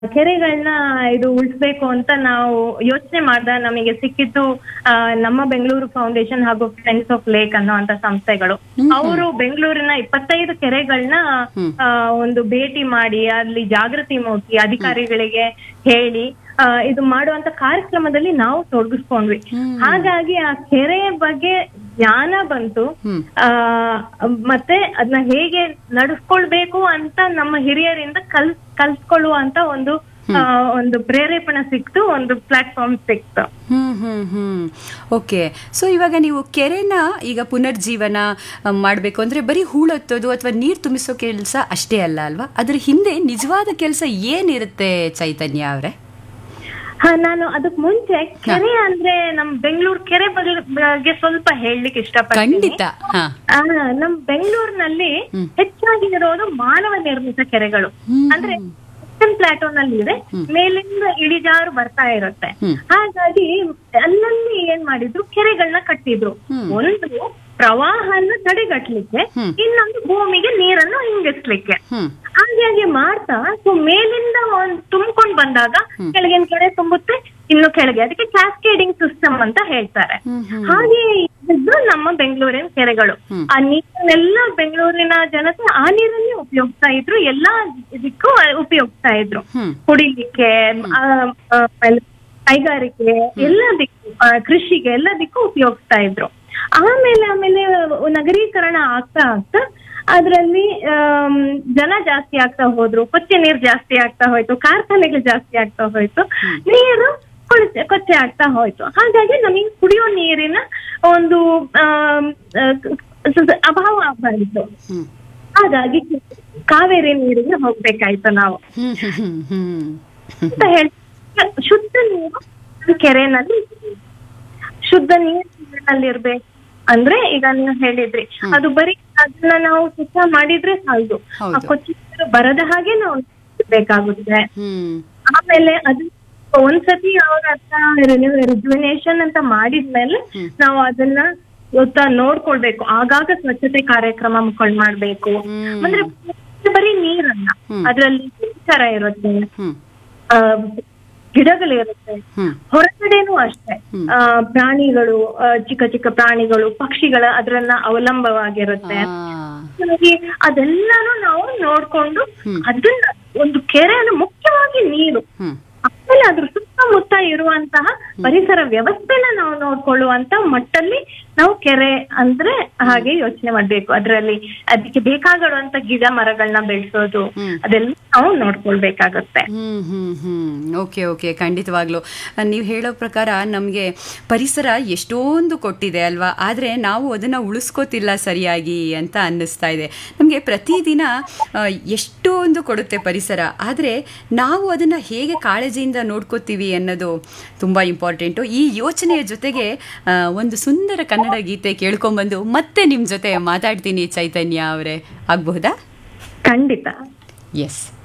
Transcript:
ಕೆರೆಗಳನ್ನ ಇದು ಉಳಿಸ್ಬೇಕು ಅಂತ ನಾವು ಯೋಚನೆ ಮಾಡ್ದ ನಮಗೆ ಸಿಕ್ಕಿದ್ದು ಆ, ನಮ್ಮ ಬೆಂಗಳೂರು ಫೌಂಡೇಶನ್ ಹಾಗೂ ಫ್ರೆಂಡ್ಸ್ ಆಫ್ ಲೇಕ್ ಅನ್ನೋ ಅಂತ ಸಂಸ್ಥೆಗಳು ಅವರು ಬೆಂಗಳೂರಿನ ಇಪ್ಪತ್ತೈದು ಕೆರೆಗಳನ್ನ ಆ, ಒಂದು ಭೇಟಿ ಮಾಡಿ ಅಲ್ಲಿ ಜಾಗೃತಿ ಮೂಡಿಸಿ ಅಧಿಕಾರಿಗಳಿಗೆ ಹೇಳಿ ಆ, ಇದು ಮಾಡುವಂತ ಕಾರ್ಯಕ್ರಮದಲ್ಲಿ ನಾವು ತೊಡಗಿಸ್ಕೊಂಡ್ವಿ ಹಾಗಾಗಿ ಆ ಕೆರೆಯ ಬಗ್ಗೆ ಜ್ಞಾನ ಬಂತು ಹ್ಮ್. ಆ ಮತ್ತೆ ಅದನ್ನ ಹೇಗೆ ನಡೆಸ್ಕೊಳ್ಬೇಕು ಅಂತ ನಮ್ಮ ಹಿರಿಯರಿಂದ ಕಲ್ ಕಲ್ಸ್ಕೊಳ್ಳುವಂತ ಒಂದು ಆ, ಒಂದು ಪ್ರೇರೇಪಣೆ ಸಿಕ್ತು ಒಂದು ಪ್ಲಾಟ್ಫಾರ್ಮ್ ಸಿಕ್ತು ಹ್ಮ್ ಹ್ಮ್ ಹ್ಮ್ ಓಕೆ ಸೊ ಇವಾಗ ನೀವು ಕೆರೆನ ಈಗ ಪುನರ್ಜೀವನ ಮಾಡಬೇಕು ಅಂದ್ರೆ ಬರೀ ಹೂಳೊತ್ತೋದು ಅಥವಾ ನೀರು ತುಂಬಿಸೋ ಕೆಲಸ ಅಷ್ಟೇ ಅಲ್ಲ ಅಲ್ವಾ ಅದ್ರ ಹಿಂದೆ ನಿಜವಾದ ಕೆಲಸ ಏನಿರುತ್ತೆ ಚೈತನ್ಯ ಅವರೇ ಹಾ ನಾನು ಅದಕ್ ಮುಂಚೆ ಕೆರೆ ಅಂದ್ರೆ ನಮ್ ಬೆಂಗಳೂರು ಕೆರೆ ಬಗ್ಗೆ ಬಗ್ಗೆ ಸ್ವಲ್ಪ ಹೇಳಲಿಕ್ಕೆ ಇಷ್ಟಪಡ್ತೀನಿ ಖಂಡಿತ ಹಾ ಆ, ನಮ್ ಬೆಂಗಳೂರಿನಲ್ಲಿ ಹೆಚ್ಚಾಗಿ ಇರೋದು ಮಾನವ ನಿರ್ಮಿತ ಕೆರೆಗಳು ಅಂದ್ರೆ ಪ್ಲಾಟೋ ನಲ್ಲಿ ಇದೆ ಮೇಲಿಂದ ಇಳಿಜಾರು ಬರ್ತಾ ಇರುತ್ತೆ ಹ್ಮ್. ಹಾಗಾಗಿ ಅಲ್ಲಲ್ಲಿ ಏನ್ ಮಾಡಿದ್ರು ಕೆರೆಗಳನ್ನ ಕಟ್ಟಿದ್ರು ಒಂದು ಪ್ರವಾಹನ ತಡೆಗಟ್ಲಿಕ್ಕೆ ಇನ್ನೊಂದು ಭೂಮಿಗೆ ನೀರನ್ನು ಹಿಂಗಿಸ್ಲಿಕ್ಕೆ ಹ್ಮ್ ಹಾಗಾಗಿ ಮಾಡ್ತಾ ಸೊ ಮೇಲಿಂದ ಒಂದ್ ತುಂಬ್ಕೊಂಡ್ ಬಂದಾಗ ಕೆಳಗಿನ ಕೆರೆ ತುಂಬುತ್ತೆ ಇನ್ನು ಕೆಳಗೆ ಅದಕ್ಕೆ ಕ್ಯಾಸ್ಕೇಡಿಂಗ್ ಸಿಸ್ಟಮ್ ಅಂತ ಹೇಳ್ತಾರೆ ಹಾಗೆ ಇದ್ದು ನಮ್ಮ ಬೆಂಗಳೂರಿನ ಕೆರೆಗಳು ಆ ನೀರನ್ನೆಲ್ಲ ಬೆಂಗಳೂರಿನ ಜನತೆ ಆ ನೀರನ್ನೇ ಉಪಯೋಗಿಸ್ತಾ ಇದ್ರು ಎಲ್ಲಾ ಇದಕ್ಕೂ ಉಪಯೋಗಿಸ್ತಾ ಇದ್ರು ಹ್ಮ್. ಕುಡಿಲಿಕ್ಕೆ ಆ, ಆ, ಆಮೇಲೆ ಕೈಗಾರಿಕೆ ಎಲ್ಲದಕ್ಕೂ ಆ, ಕೃಷಿಗೆ ಎಲ್ಲದಕ್ಕೂ ಉಪಯೋಗಿಸ್ತಾ ಇದ್ರು ಆಮೇಲೆ ಆಮೇಲೆ ನಗರೀಕರಣ ಆಗ್ತಾ ಆಗ್ತಾ ಅದ್ರಲ್ಲಿ ಆಮ್, ಜನ ಜಾಸ್ತಿ ಆಗ್ತಾ ಹೋದ್ರು ಕೊಚ್ಚೆ ನೀರು ಜಾಸ್ತಿ ಆಗ್ತಾ ಹೋಯ್ತು ಕಾರ್ಖಾನೆಗಳು ಜಾಸ್ತಿ ಆಗ್ತಾ ಹೋಯ್ತು ನೀರು ಕೊಳಚೆ ಕೊಚ್ಚೆ ಆಗ್ತಾ ಹೋಯ್ತು ಹಾಗಾಗಿ ನಮಗೆ ಕುಡಿಯೋ ನೀರಿನ ಒಂದು ಆಮ್, ಆ, ಸ- ಸ- ಅಭಾವ ಆಗ್ಬಾರ್ದು ಹ್ಮ್ ಹಾಗಾಗಿ ಕಾವೇರಿ ನೀರಿಗೆ ಹೋಗ್ಬೇಕಾಯ್ತು ನಾವು ಹ್ಮ್ ಹ್ಮ್ ಹ್ಮ್ ಹ್ಮ್ ಅಂತ ಹೇಳ್ತಾರೆ ಶುದ್ಧ ನೀರು ಕೆರೆನಲ್ಲಿ ಶುದ್ಧ ನೀರು ಕೆರೆನಲ್ಲಿ ಇರ್ಬೇಕು ಅಂದ್ರೆ ಈಗ ನೀವು ಹೇಳಿದ್ರಿ ಅದು ಬರೀ ಅದನ್ನ ನಾವು ಸ್ವಚ್ಛ ಮಾಡಿದ್ರೆ ಸಾಲದು ಆ ಹೌದು. ಕೊಚ್ಚಿ ನೀರು ಬರದ ಹಾಗೆ ನಾವು ಬೇಕಾಗುತ್ತೆ ಹ್ಮ್ ಆಮೇಲೆ ಅದು ಒಂದ್ಸತಿ ಅವ್ರ ರಿಜುವಿನೇಷನ್ ಅಂತ ಮಾಡಿದ್ಮೇಲೆ ನಾವು ಅದನ್ನ ಗೊತ್ತಾ ನೋಡ್ಕೊಳ್ಬೇಕು ಆಗಾಗ ಸ್ವಚ್ಛತೆ ಕಾರ್ಯಕ್ರಮಗಳು ಮಾಡ್ಬೇಕು ಹ್ಮ್. ಅಂದ್ರೆ ಬರೀ ನೀರನ್ನ ಅದ್ರಲ್ಲಿ ಪರಿಸರ ಇರುತ್ತೆ ಹ್ಮ್ ಆ, ಗಿಡಗಳಿರುತ್ತೆ ಹ್ಮ್ ಹೊರಗಡೆನೂ ಅಷ್ಟೇ ಆ, ಪ್ರಾಣಿಗಳು ಆ, ಚಿಕ್ಕ ಚಿಕ್ಕ ಪ್ರಾಣಿಗಳು ಪಕ್ಷಿಗಳ ಅದ್ರನ್ನ ಅವಲಂಬವಾಗಿರುತ್ತೆ ಆ, ಹಾಗಾಗಿ ಅದೆಲ್ಲಾನು ನಾವು ನೋಡ್ಕೊಂಡು ಅದನ್ನ ಒಂದು ಕೆರೆಯನ್ನು ಮುಖ್ಯವಾಗಿ ನೀರು ಹ್ಮ್ ಆಮೇಲೆ ಅದ್ರ ಸುತ್ತಮುತ್ತ ಇರುವಂತಹ ಪರಿಸರ ವ್ಯವಸ್ಥೆನ ನಾವು ನೋಡ್ಕೊಳ್ಳುವಂತ ಮಟ್ಟಲ್ಲಿ ನಾವು ಕೆರೆ ಅಂದ್ರೆ ಹಾಗೆ ಯೋಚನೆ ಮಾಡ್ಬೇಕು ಅದ್ರಲ್ಲಿ ಅದಕ್ಕೆ ಬೇಕಾಗಿರುವಂತ ಗಿಡ ಮರಗಳನ್ನ ಬೆಳೆಸೋದು ಅದೆಲ್ಲ ನಾವು ನೋಡ್ಕೊಳ್ಬೇಕಾಗತ್ತೆ ಹ್ಮ್ ಹ್ಮ್ ಹ್ಮ್ ಓಕೆ ಓಕೆ ಖಂಡಿತವಾಗ್ಲು ನೀವು ಹೇಳೋ ಪ್ರಕಾರ ನಮಗೆ ಪರಿಸರ ಎಷ್ಟೊಂದು ಕೊಟ್ಟಿದೆ ಅಲ್ವಾ ಆದರೆ ನಾವು ಅದನ್ನು ಉಳಿಸ್ಕೋತಿಲ್ಲ ಸರಿಯಾಗಿ ಅಂತ ಅನ್ನಿಸ್ತಾ ಇದೆ ನಮಗೆ ಪ್ರತಿದಿನ ಆ, ಎಷ್ಟೊಂದು ಕೊಡುತ್ತೆ ಪರಿಸರ ಆದರೆ ನಾವು ಅದನ್ನು ಹೇಗೆ ಕಾಳಜಿಯಿಂದ ನೋಡ್ಕೋತೀವಿ ಅನ್ನೋದು ತುಂಬ ಇಂಪಾರ್ಟೆಂಟು ಈ ಯೋಚನೆಯ ಜೊತೆಗೆ ಆ, ಒಂದು ಸುಂದರ ಕನ್ನಡ ಗೀತೆ ಕೇಳ್ಕೊಂಬಂದು ಮತ್ತೆ ನಿಮ್ಮ ಜೊತೆ ಮಾತಾಡ್ತೀನಿ ಚೈತನ್ಯ ಅವರೇ ಆಗಬಹುದಾ ಖಂಡಿತ ಎಸ್